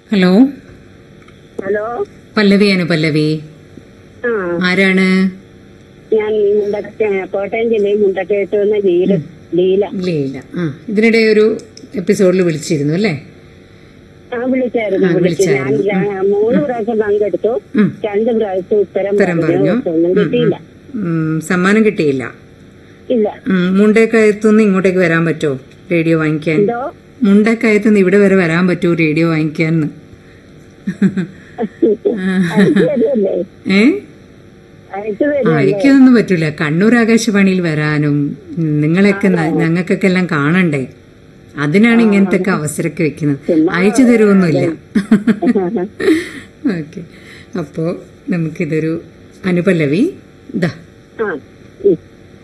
Hello hello പല്ലവിയാണ് പല്ലവി ആ ആരാണ് ഞാൻ മുണ്ടക്ക കോട്ടയം ജില്ലയിൽ മുണ്ടക്കയത്ത് നിന്ന് ലീല ലീല ലീല ആ ഇതിനിടെ ഒരു എപ്പിസോഡിൽ വിളിച്ചിരുന്നു അല്ലേ ആ വിളിച്ചായിരുന്നു ആ, വിളിച്ചു ഞാൻ വിളിച്ചായിരുന്നു. ര- മൂന്ന് പ്രാവശ്യം പങ്കെടുത്തു ഉം. രണ്ട് പ്രാവശ്യം ഉത്തരം ഉത്തരം പറഞ്ഞു പറഞ്ഞു പക്ഷെ ഒന്നും കിട്ടിയില്ല ഉം, സമ്മാനം കിട്ടിയില്ല ഇല്ല ഉം, മുണ്ടക്കയത്തുനിന്ന് ഇങ്ങോട്ടേക്ക് വരാൻ പറ്റുമോ റേഡിയോ വാങ്ങിക്കാൻ എന്തോ മുണ്ടക്കയത്തുനിന്ന് ഇവിടെ വരെ വരാൻ പറ്റുമോ റേഡിയോ വാങ്ങിക്കാൻ അയച്ചു തരുമല്ലേ ഏ അയച്ചു ആ, തരുമല്ലേ എനിക്കതൊന്നും പറ്റൂല കണ്ണൂർ ആകാശവാണിയിൽ വരാനും ഉം, നിങ്ങളെയൊക്കെ ന- ഞങ്ങൾക്കൊക്കെ എല്ലാം കാണണ്ടേ അതിനാണ് ഇങ്ങനത്തെ ഒക്കെ അവസരമൊക്കെ വെക്കുന്നത് അയച്ചു തരുമൊന്നുമില്ല ഓക്കെ അപ്പോ നമുക്കിതൊരു അനുപല്ലവി ഇതാ ആ ഉം.